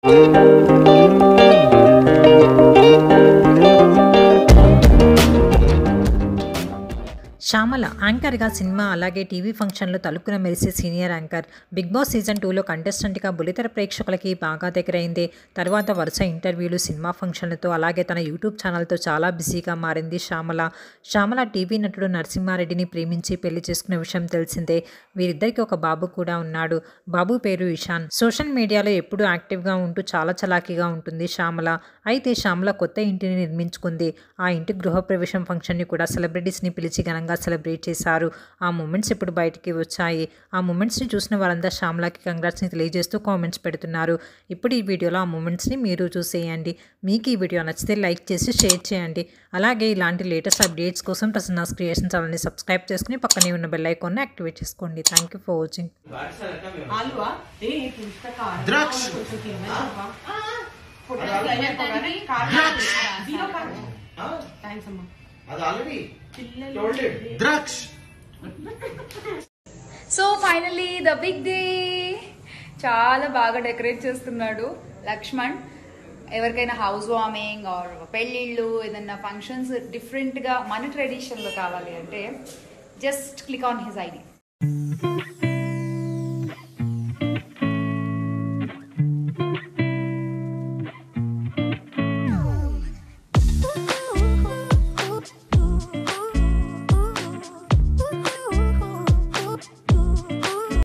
శ్యామల యాంకర్గా సినిమా అలాగే టీవీ ఫంక్షన్లో తలుపున మెరిసే senior anchor big boss season టూలో కంటెస్టెంట్గా బులితెర ప్రేక్షకులకి బాగా దగ్గరైంది తర్వాత వరుస ఇంటర్వ్యూలు సినిమా ఫంక్షన్లతో అలాగే తన యూట్యూబ్ ఛానల్తో చాలా బిజీగా మారింది శ్యామల శ్యామల టీవీ నటుడు నరసింహారెడ్డిని ప్రేమించి పెళ్లి చేసుకున్న విషయం తెలిసిందే వీరిద్దరికి ఒక బాబు కూడా ఉన్నాడు బాబు పేరు ఇషాన్ సోషల్ మీడియాలో ఎప్పుడూ యాక్టివ్గా ఉంటూ చాలా చలాకీగా ఉంటుంది శ్యామల అయితే శ్యామల కొత్త ఇంటిని నిర్మించుకుంది ఆ ఇంటి గృహప్రవేశం ఫంక్షన్ని కూడా సెలబ్రిటీస్ని పిలిచి ఘనంగా సెలబ్రేట్ చేశారు ఆ మూమెంట్స్ ఇప్పుడు బయటికి వచ్చాయి ఆ మూమెంట్స్ని చూసిన వారందరూ శ్యామలకి కంగ్రాట్స్ని తెలియజేస్తూ కామెంట్స్ పెడుతున్నారు ఇప్పుడు ఈ వీడియోలో ఆ మూమెంట్స్ని మీరు చూసేయండి మీకు ఈ వీడియో నచ్చితే లైక్ చేసి షేర్ చేయండి అలాగే ఇలాంటి లేటెస్ట్ అప్డేట్స్ కోసం ప్రసన్నాస్ క్రియేషన్ ఛానల్ని సబ్స్క్రైబ్ చేసుకుని పక్కనే ఉన్న బెల్ ఐకాన్ని యాక్టివేట్ చేసుకోండి థ్యాంక్ యూ ఫర్ వాచింగ్ ఆలువా ఏ పుస్తకాలు ద్రాక్ష. కొంచెం తినమని చెప్పా. ఫోటోలు అయినా కొనాలి. కార్డు. Zero card. థాంక్స్ అమ్మా. అది ఆల్రెడీ పిల్లలు told it. ద్రాక్ష so finally the big day చాలా బాగా డెకరేట్ చేస్తున్నాడు లక్ష్మణ్ ఎవరికైనా హౌస్ వార్మింగ్ ఆర్ పెళ్ళిళ్ళు ఏదైనా ఫంక్షన్స్ డిఫరెంట్గా మన ట్రెడిషన్లో కావాలి అంటే just click on his ID